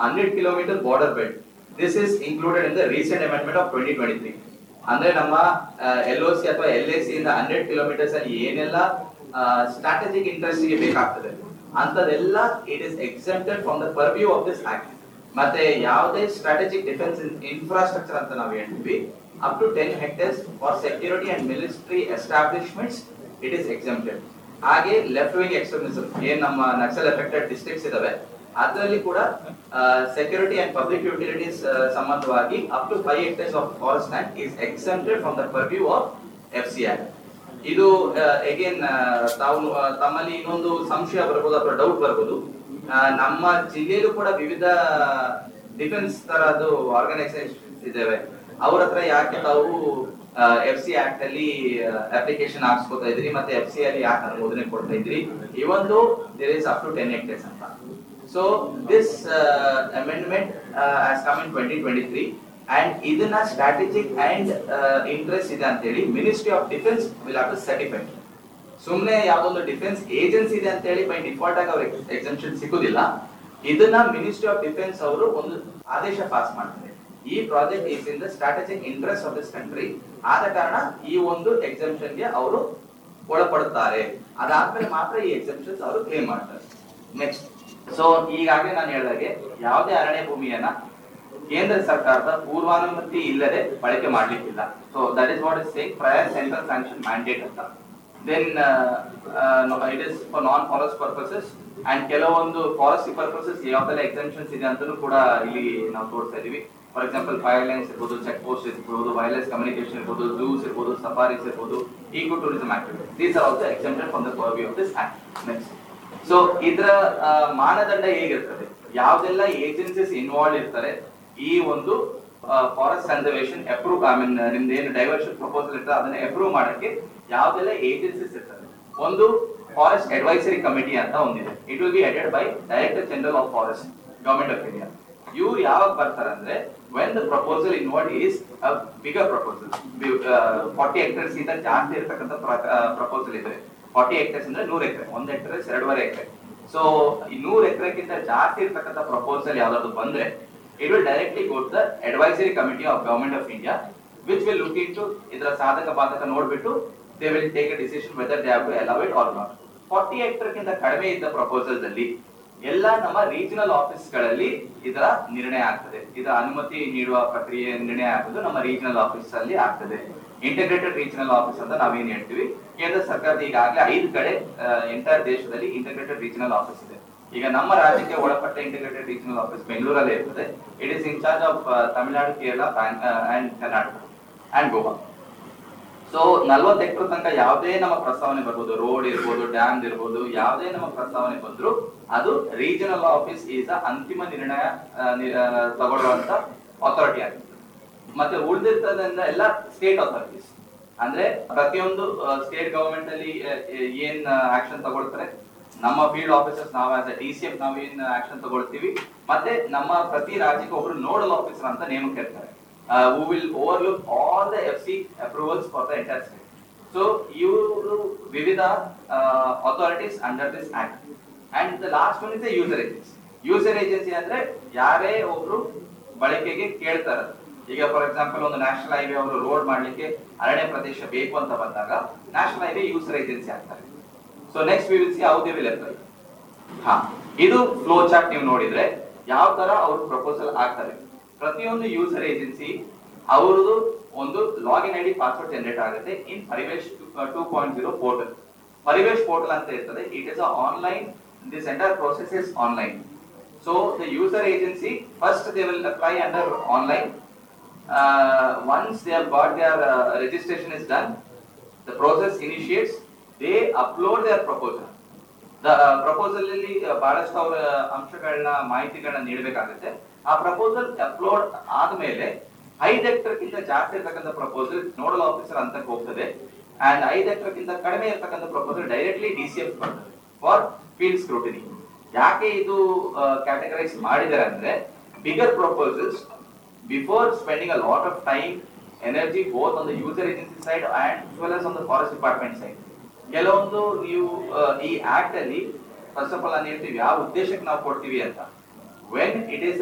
hundred kilometre border belt this is included in the recent amendment of twenty twenty three ಅಂದ್ರೆ ನಮ್ಮ L O C ಅಥವಾ L A C ಇಂದ hundred kilometres ಅಲ್ಲಿ ಏನೆಲ್ಲ strategic interest ಗೆ ಬೇಕಾಗ್ತದೆ ಅಂತದೆಲ್ಲ it is exempted from the purview of this act ಮತ್ತೆ ಯಾವುದೇ ಸ್ಟ್ರಾಟಜಿಕ್ ಡಿಫೆನ್ಸ್ ಇನ್ಫ್ರಾಸ್ಟ್ರಕ್ಚರ್ ಅಂತ ನಾವು ಹೇಳ್ತೀವಿ up to ten hectares for security and military establishments it is exempted ಹಾಗೆ ಲೆಫ್ಟ್ ವಿಂಗ್ ಎಕ್ಸ್ಟ್ರೀಮಿಸಮ್ ಏನ್ ನಮ್ಮ ನಕ್ಸಲ್ ಎಫೆಕ್ಟೆಡ್ ಡಿಸ್ಟ್ರಿಕ್ಟ್ಸ್ ಇದಾವೆ ಅದರಲ್ಲಿ ಕೂಡ ಸೆಕ್ಯೂರಿಟಿ ಅಂಡ್ ಪಬ್ಲಿಕ್ ಯುಟಿಲಿಟೀಸ್ ಸಂಬಂಧವಾಗಿ up to five hectares of forest land is exempted from the purview of F C act ಇದು again ತಾವು ಆ, ತಮ್ಮಲ್ಲಿ ಇನ್ನೊಂದು ಸಂಶಯ ಬರ್ಬೋದು ಅಥವಾ ಡೌಟ್ ಬರ್ಬೋದು ಆ, ನಮ್ಮ ಜಿಲ್ಲೆಯಲ್ಲೂ ಕೂಡ ವಿವಿಧ ಡಿಫೆನ್ಸ್ ತರದ್ದು ಆರ್ಗನೈಸೇಷನ್ಸ್ ಇದಾವೆ ಅವ್ರ ಹತ್ರ ಯಾಕೆ ತಾವು ಎಫ್ ಸಿ ಆಕ್ಟ್ ಅಲ್ಲಿ ಅಪ್ಲಿಕೇಶನ್ ಹಾಕ್ಸ್ಕೊತಾ ಇದ್ರಿ ಮತ್ತೆ ಎಫ್ ಸಿ ಅಲ್ಲಿ ಯಾಕೆ ಅನುಮೋದನೆ ಕೊಡ್ತಾ ಇದ್ರಿ ಇವೊಂದು there is up to ten hectares ಅಂತ so this amendment has come in twenty twenty three and ಇದನ್ನ ಸ್ಟ್ರಾಟಜಿಕ್ ಅಂಡ್ ಇಂಟ್ರೆಸ್ಟ್ ಇದೆ ಅಂತ ಹೇಳಿ ministry of defence will have to certify ಸುಮ್ನೆ ಯಾವ್ದೊಂದು ಡಿಫೆನ್ಸ್ ಏಜೆನ್ಸಿ ಇದೆ ಅಂತ ಹೇಳಿ ಬೈ ಡಿಫಾಲ್ಟ್ ಆಗಿ ಅವ್ರಿಗೆ ಎಕ್ಸೆಂಪ್ಷನ್ ಸಿಗುದಿಲ್ಲ ಇದನ್ನ ಮಿನಿಸ್ಟ್ರಿ ಆಫ್ ಡಿಫೆನ್ಸ್ ಅವರು ಒಂದು ಆದೇಶ ಪಾಸ್ ಮಾಡ್ತಾರೆ ಈ project is in the strategic interest of this country ಆದ ಕಾರಣ ಈ ಒಂದು ಎಕ್ಸೆಂಪ್ಷನ್ ಗೆ ಅವರು ಒಳಪಡುತ್ತಾರೆ ಅದಾದ್ಮೇಲೆ ಮಾತ್ರ ಈ ಎಕ್ಸೆಂಪ್ಷನ್ಸ್ ಅವರು ಕ್ಲೇಮ್ ಮಾಡ್ತಾರೆ ನೆಕ್ಸ್ಟ್ ಸೊ ಈಗಾಗಲೇ ನಾನು ಹೇಳಿದಾಗೆ ಯಾವುದೇ ಅರಣ್ಯ ಭೂಮಿಯನ್ನ ಕೇಂದ್ರ ಸರ್ಕಾರದ ಪೂರ್ವಾನುಮತಿ ಇಲ್ಲದೆ ಬಳಕೆ ಮಾಡ್ಲಿಕ್ಕಿಲ್ಲ so that is what is said prior central sanction mandate ಅಂತ then it is for non forest purposes and ಕೆಲವೊಂದು ಫಾರೆಸ್ಟ್ ಪರ್ಪಸಸ್ ಯಾವ್ದೆಲ್ಲ ಎಕ್ಸೆಂಪ್ಷನ್ಸ್ ಇದೆ ಅಂತಲೂ ಕೂಡ ಇಲ್ಲಿ ನಾವು ತೋರಿಸ್ತಾ ಇದೀವಿ ಫಾರ್ ಎಕ್ಸಾಂಪಲ್ ಫೈರ್ ಲೈನ್ಸ್ ಇರ್ಬೋದು ಚೆಕ್ ಪೋಸ್ಟ್ ಇರ್ಬೋದು ವೈರ್ಲೆಸ್ ಕಮ್ಯುನಿಕೇಶನ್ ಇರ್ಬೋದು ಝೂಸ್ ಇರ್ಬೋದು ಸಫಾರೀಸ್ ಇರ್ಬೋದು eco tourism activity these are also exempted from the purview of this act next so ಇದರ ಆ, ಮಾನದಂಡ ಹೇಗಿರ್ತದೆ ಯಾವ್ದೆಲ್ಲ ಏಜೆನ್ಸೀಸ್ ಇನ್ವಾಲ್ವ್ ಇರ್ತಾರೆ ಈ ಒಂದು forest conservation approve I mean ನಿಮ್ದು ಏನು ಡೈವರ್ಷನ್ ಪ್ರಪೋಸಲ್ ಇರ್ತದೆ ಅದನ್ನ ಅಪ್ರೂವ್ ಮಾಡಕ್ಕೆ ಯಾವ್ದೆಲ್ಲ ಏಜೆನ್ಸೀಸ್ ಇರ್ತದೆ ಒಂದು ಫಾರೆಸ್ಟ್ ಅಡ್ವೈಸರಿ ಕಮಿಟಿ ಅಂತ ಒಂದಿದೆ it will be headed by director general of forest government of India ಇವ್ರು ಯಾವಾಗ ಬರ್ತಾರೆ ಅಂದ್ರೆ when the proposal involve is bigger proposal forty hectares ಇಂದ ಜಾಸ್ತಿ ಇರ್ತಕ್ಕಂಥ ಪ್ರಪೋಸಲ್ ಇದೆ ಫಾರ್ಟಿ ಹೆಕ್ಟರ್ಸ್ ಅಂದ್ರೆ ನೂರ್ ಎಕರೆ ಒಂದ್ ಹೆಕ್ಟರ್ ಎರಡೂವರೆ ಎಕರೆ ಸೊ ಈ ನೂರ್ ಎಕರೆಗಿಂತ ಜಾಸ್ತಿ ಇರ್ತಕ್ಕಂಥ ಪ್ರಪೋಸಲ್ ಯಾವ್ದಾದ್ರು ಬಂದ್ರೆ it will directly go to the advisory committee of government of India which will look into ಇದರ ಸಾಧಕ ಬಾಧಕ ನೋಡ್ಬಿಟ್ಟು they will take a decision whether they have to allow it or not forty ಗಿಂತ ಕಡಿಮೆ ಇದ್ದ proposals ಅಲ್ಲಿ ಎಲ್ಲ ನಮ್ಮ ರೀಜನಲ್ ಆಫೀಸ್ ಗಳಲ್ಲಿ ಇದರ ನಿರ್ಣಯ ಆಗ್ತದೆ ಇದರ ಅನುಮತಿ ನೀಡುವ ಪ್ರಕ್ರಿಯೆ ನಿರ್ಣಯ ಆಗೋದು ನಮ್ಮ ರೀಜನಲ್ ಆಫೀಸ್ ಅಲ್ಲಿ ಆಗ್ತದೆ ಇಂಟಿಗ್ರೇಟೆಡ್ ರೀಜನಲ್ ಆಫೀಸ್ ಅಂತ ನಾವೇನ್ ಹೇಳ್ತೀವಿ ಕೇಂದ್ರ ಸರ್ಕಾರದ ಈಗಾಗಲೇ ಐದು ಕಡೆ ಎಂಟೈರ್ ದೇಶದಲ್ಲಿ ಇಂಟಿಗ್ರೇಟೆಡ್ ರೀಜನಲ್ ಆಫೀಸ್ ಇದೆ ಈಗ ನಮ್ಮ ರಾಜ್ಯಕ್ಕೆ ಒಳಪಟ್ಟ ಇಂಟಿಗ್ರೇಟೆಡ್ ರೀಜನಲ್ ಆಫೀಸ್ ಬೆಂಗಳೂರಲ್ಲಿ ಇರ್ತದೆ it is in charge of Tamil Nadu Kerala and Karnataka and Goa so ನಲ್ವತ್ತು ಹೆಕ್ಟರ್ ತನಕ ಯಾವುದೇ ನಮ್ಮ ಪ್ರಸ್ತಾವನೆ ಬರ್ಬೋದು ರೋಡ್ ಇರ್ಬೋದು ಡ್ಯಾಮ್ ಇರ್ಬೋದು ಯಾವುದೇ ನಮ್ಮ ಪ್ರಸ್ತಾವನೆ ಬಂದ್ರು ಅದು ರೀಜನಲ್ ಆಫೀಸ್ ಈಸ್ ಅಂತಿಮ ನಿರ್ಣಯ ಆ, ನಿ- ಆ, ತಗೊಳ್ಳುವಂತ ಅಥಾರಿಟಿ ಆಗಿದೆ ಮತ್ತೆ ಉಳಿದಿರ್ತದಿಂದ ಎಲ್ಲ ಸ್ಟೇಟ್ ಅಥಾರಿಟೀಸ್ ಅಂದ್ರೆ ಪ್ರತಿಯೊಂದು ಸ್ಟೇಟ್ ಗವರ್ಮೆಂಟ್ ಅಲ್ಲಿ ಆ, ಏನ್ ಆಕ್ಷನ್ ತಗೊಳ್ತಾರೆ ನಮ್ಮ ಫೀಲ್ಡ್ ಆಫೀಸರ್ಸ್ ನಾವು ಆಸ್ ಡಿ ಸಿ ಎಫ್ ನಾವು ಏನ್ ಆಕ್ಷನ್ ತಗೊಳ್ತೀವಿ ಮತ್ತೆ ನಮ್ಮ ಪ್ರತಿ ರಾಜ್ಯಕ್ಕೆ ಒಬ್ರು ನೋಡಲ್ ಆಫೀಸರ್ ಅಂತ ನೇಮಕ ಇರ್ತಾರೆ who will overlook all the F C approvals for the entire state so ಇವರು ವಿವಿಧ authorities under this act and the last one is the user agency user agency ಅಂದ್ರೆ ಯಾರೇ ಒಬ್ರು ಬಳಕೆಗೆ ಕೇಳ್ತಾರೆ ಈಗ ಫಾರ್ ಎಕ್ಸಾಂಪಲ್ ಒಂದು ನ್ಯಾಷನಲ್ ಹೈವೇ ಅವರು ರೋಡ್ ಮಾಡ್ಲಿಕ್ಕೆ ಅರಣ್ಯ ಪ್ರದೇಶ ಬೇಕು ಅಂತ ಬಂದಾಗ ನ್ಯಾಷನಲ್ ಹೈವೇ ಯೂಸರ್ ಏಜೆನ್ಸಿ ಆಗ್ತಾರೆ so next we will see how they will apply ಹಾ ಇದು ಫ್ಲೋ ಚಾರ್ಟ್ ನೀವು ನೋಡಿದ್ರೆ ಯಾವ ತರ ಅವ್ರು ಪ್ರಪೋಸಲ್ ಆಗ್ತಾರೆ ಪ್ರತಿಯೊಂದು ಯೂಸರ್ ಏಜೆನ್ಸಿ ಅವ್ರದ್ದು ಒಂದು ಲಾಗಿನ್ ಐಡಿ ಪಾಸ್ವರ್ಡ್ ಜನರೇಟ್ ಆಗುತ್ತೆ in Parivesh two point zero portal Parivesh portal ಅಂತ ಇರ್ತದೆ it is online this entire process is online so the user agency first they will apply under online once they have got their uh, registration is done the process initiates they upload their proposal the proposal ಅಲ್ಲಿ ಆ, ಬಹಳಷ್ಟು ಅವರ ಅಂಶಗಳನ್ನ ಮಾಹಿತಿಗಳನ್ನ ನೀಡಬೇಕಾಗುತ್ತೆ ಆ proposal upload ಆದ್ಮೇಲೆ ಐದು ಗಿಂತ ಜಾಸ್ತಿ ಇರ್ತಕ್ಕಂಥ ಪ್ರಪೋಸಲ್ ನೋಡಲ್ ಆಫೀಸರ್ ಅಂತ ಹೋಗ್ತದೆ ಅಂಡ್ ಐದು ಗಿಂತ ಕಡಿಮೆ ಇರ್ತಕ್ಕಂಥ proposal directly D C F ಬರ್ತದೆ ಫಾರ್ ಫೀಲ್ಡ್ ಸ್ಕ್ರೂಟಿನಿ ಯಾಕೆ ಇದು ಕ್ಯಾಟಗರೈಸ್ ಮಾಡಿದ್ದಾರೆ ಅಂದ್ರೆ bigger proposals before spending a lot of time energy both on the user agency side and well as on the forest department side ಕೆಲವೊಂದು ನೀವು ಆ, ಈ act ಅಲ್ಲಿ ಫಸ್ಟ್ ಆಫ್ ಆಲ್ ನಾನು ಹೇಳ್ತೀವಿ ಯಾವ ಉದ್ದೇಶಕ್ಕೆ ನಾವು ಕೊಡ್ತೀವಿ ಅಂತ ವೆನ್ ಇಟ್ ಈಸ್